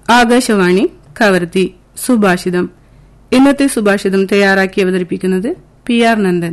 ആകാശവാണി കവർത്തി സുഭാഷിതം ഇന്നത്തെ സുഭാഷിതം തയ്യാറാക്കി അവതരിപ്പിക്കുന്നത് പി ആർ നന്ദൻ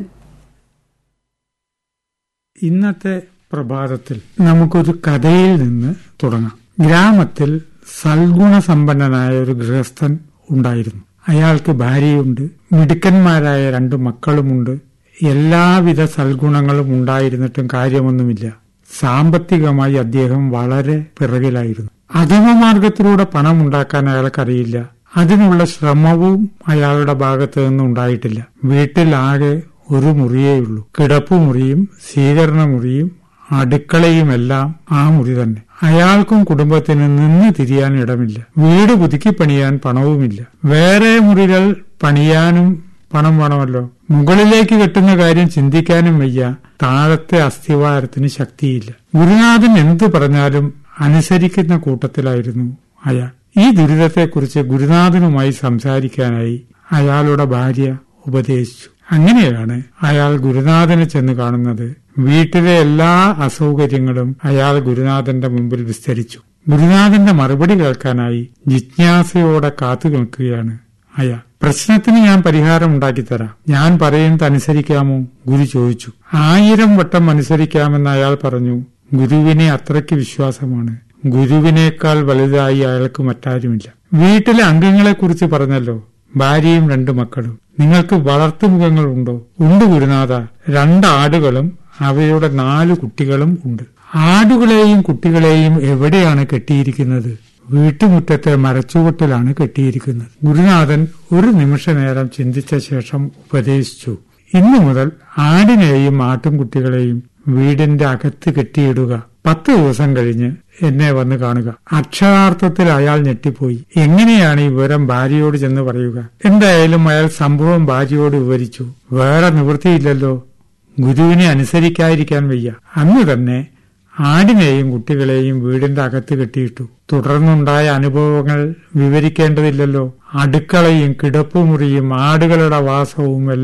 ഇന്നത്തെ പ്രഭാതത്തിൽ നമുക്കൊരു കഥയിൽ നിന്ന് തുടങ്ങാം ഗ്രാമത്തിൽ സൽഗുണസമ്പന്നനായ ഒരു ഗൃഹസ്ഥൻ ഉണ്ടായിരുന്നു അയാൾക്ക് ഭാര്യയുണ്ട് മിടുക്കന്മാരായ രണ്ട് മക്കളുമുണ്ട് എല്ലാവിധ സൽഗുണങ്ങളും ഉണ്ടായിരുന്നിട്ടും കാര്യമൊന്നുമില്ല സാമ്പത്തികമായി അദ്ദേഹം വളരെ പിറകിലായിരുന്നു അധമമാർഗത്തിലൂടെ പണം ഉണ്ടാക്കാൻ അയാൾക്കറിയില്ല അതിനുള്ള ശ്രമവും അയാളുടെ ഭാഗത്തു നിന്ന് ഉണ്ടായിട്ടില്ല വീട്ടിലാകെ ഒരു മുറിയേയുള്ളൂ കിടപ്പുമുറിയും സ്വീകരണ മുറിയും അടുക്കളയുമെല്ലാം ആ മുറി തന്നെ അയാൾക്കും കുടുംബത്തിന് നിന്ന് തിരിയാൻ ഇടമില്ല വീട് പുതുക്കി പണിയാൻ പണവുമില്ല വേറെ മുറികൾ പണിയാനും പണം വേണമല്ലോ മുകളിലേക്ക് കെട്ടുന്ന കാര്യം ചിന്തിക്കാനും വയ്യ താഴത്തെ അസ്ഥിവാരത്തിന് ശക്തിയില്ല ഗുരുനാഥൻ എന്തു പറഞ്ഞാലും അനുസരിക്കുന്ന കൂട്ടത്തിലായിരുന്നു അയാൾ ഈ ദുരിതത്തെക്കുറിച്ച് ഗുരുനാഥനുമായി സംസാരിക്കാനായി അയാളുടെ ഭാര്യ ഉപദേശിച്ചു അങ്ങനെയാണ് അയാൾ ഗുരുനാഥനെ ചെന്ന് കാണുന്നത് വീട്ടിലെ എല്ലാ അസൗകര്യങ്ങളും അയാൾ ഗുരുനാഥന്റെ മുമ്പിൽ വിസ്തരിച്ചു ഗുരുനാഥന്റെ മറുപടി കേൾക്കാനായി ജിജ്ഞാസയോടെ കാത്തു നിൽക്കുകയാണ് അയാൾ പ്രശ്നത്തിന് ഞാൻ പരിഹാരം ഉണ്ടാക്കിത്തരാം ഞാൻ പറയുന്നത് അനുസരിക്കാമോ ഗുരു ചോദിച്ചു ആയിരം വട്ടം അനുസരിക്കാമെന്ന് അയാൾ പറഞ്ഞു ഗുരുവിനെ അത്രയ്ക്ക് വിശ്വാസമാണ് ഗുരുവിനേക്കാൾ വലുതായി അയാൾക്ക് മറ്റാരുമില്ല വീട്ടിലെ അംഗങ്ങളെക്കുറിച്ച് പറഞ്ഞല്ലോ ഭാര്യയും രണ്ടു മക്കളും നിങ്ങൾക്ക് വളർത്തുമുഖങ്ങൾ ഉണ്ടോ ഉണ്ട് ഗുരുനാഥ രണ്ടാടുകളും അവയുടെ നാല് കുട്ടികളും ഉണ്ട് ആടുകളെയും കുട്ടികളെയും എവിടെയാണ് കെട്ടിയിരിക്കുന്നത് വീട്ടുമുറ്റത്തെ മരച്ചുവട്ടിലാണ് കെട്ടിയിരിക്കുന്നത് ഗുരുനാഥൻ ഒരു നിമിഷ നേരം ചിന്തിച്ച ശേഷം ഉപദേശിച്ചു ഇന്നു മുതൽ ആടിനെയും ആട്ടുംകുട്ടികളെയും വീടിന്റെ അകത്ത് കെട്ടിയിടുക പത്ത് ദിവസം കഴിഞ്ഞ് എന്നെ വന്ന് കാണുക അക്ഷരാർത്ഥത്തിൽ അയാൾ ഞെട്ടിപ്പോയി എങ്ങനെയാണ് ഈ വിവരം ഭാര്യയോട് ചെന്ന് പറയുക എന്തായാലും അയാൾ സംഭവം ഭാര്യയോട് വിവരിച്ചു വേറെ നിവൃത്തിയില്ലല്ലോ ഗുരുവിനെ അനുസരിക്കാതിരിക്കാൻ വയ്യ അന്ന് തന്നെ ആടിനെയും കുട്ടികളെയും വീടിന്റെ അകത്ത് കെട്ടിയിട്ടു തുടർന്നുണ്ടായ അനുഭവങ്ങൾ വിവരിക്കേണ്ടതില്ലല്ലോ അടുക്കളയും കിടപ്പുമുറിയും ആടുകളുടെ വാസവും